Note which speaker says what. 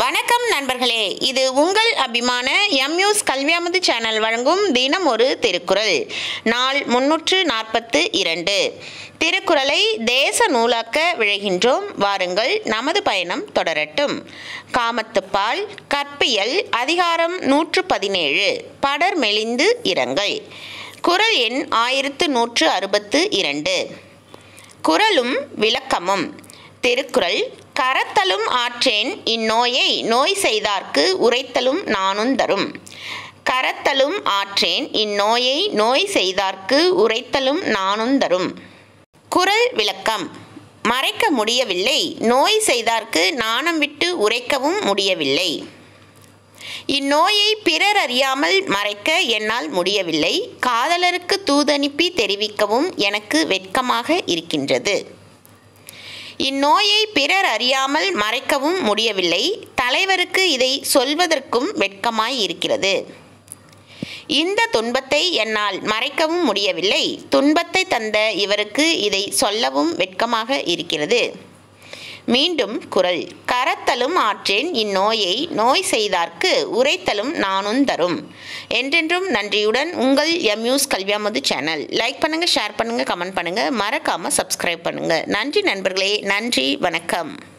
Speaker 1: வணக்கம் நண்பர்களே இது உங்கள் அபிமான எம்யூஸ் கல்வியாமது சேனல் வழங்கும் தினம் ஒரு திருக்குறள் நாள் முன்னூற்று நாற்பத்து இரண்டு திருக்குறளை தேச நூலாக்க விழைகின்றோம் வாருங்கள் நமது பயணம் தொடரட்டும் காமத்துப்பால் கற்பியல் அதிகாரம் நூற்று பதினேழு படர் மெலிந்து இரங்கல் குறள் எண் ஆயிரத்து நூற்று அறுபத்து இரண்டு குறளும் விளக்கமும் திருக்குறள் கரத்தலும் ஆற்றேன் இந்நோயை நோய் செய்தார்க்கு உரைத்தலும் நானும் தரும் கரத்தலும் ஆற்றேன் இந்நோயை நோய் செய்தார்க்கு உரைத்தலும் நானும் தரும் குறள் விளக்கம் மறைக்க முடியவில்லை நோய் செய்தார்க்கு நாணம் விட்டு உரைக்கவும் முடியவில்லை இந்நோயை பிறர் அறியாமல் மறைக்க என்னால் முடியவில்லை காதலருக்கு தூதனுப்பி தெரிவிக்கவும் எனக்கு வெட்கமாக இருக்கின்றது இந்நோயை பிறர் அறியாமல் மறைக்கவும் முடியவில்லை தலைவருக்கு இதை சொல்வதற்கும் வெட்கமாய் இருக்கிறது இந்த துன்பத்தை என்னால் மறைக்கவும் முடியவில்லை துன்பத்தை தந்த இவருக்கு இதை சொல்லவும் வெட்கமாக இருக்கிறது மீண்டும் குரல் கரத்தலும் ஆற்றேன் இந்நோயை நோய் செய்தார்க்கு உரைத்தலும் நானும் தரும் என்றென்றும் நன்றியுடன் உங்கள் எம்யூஸ் கல்வியாமது சேனல் லைக் பண்ணுங்க ஷேர் பண்ணுங்க கமெண்ட் பண்ணுங்க மறக்காம சப்ஸ்கிரைப் பண்ணுங்க நன்றி நண்பர்களே நன்றி வணக்கம்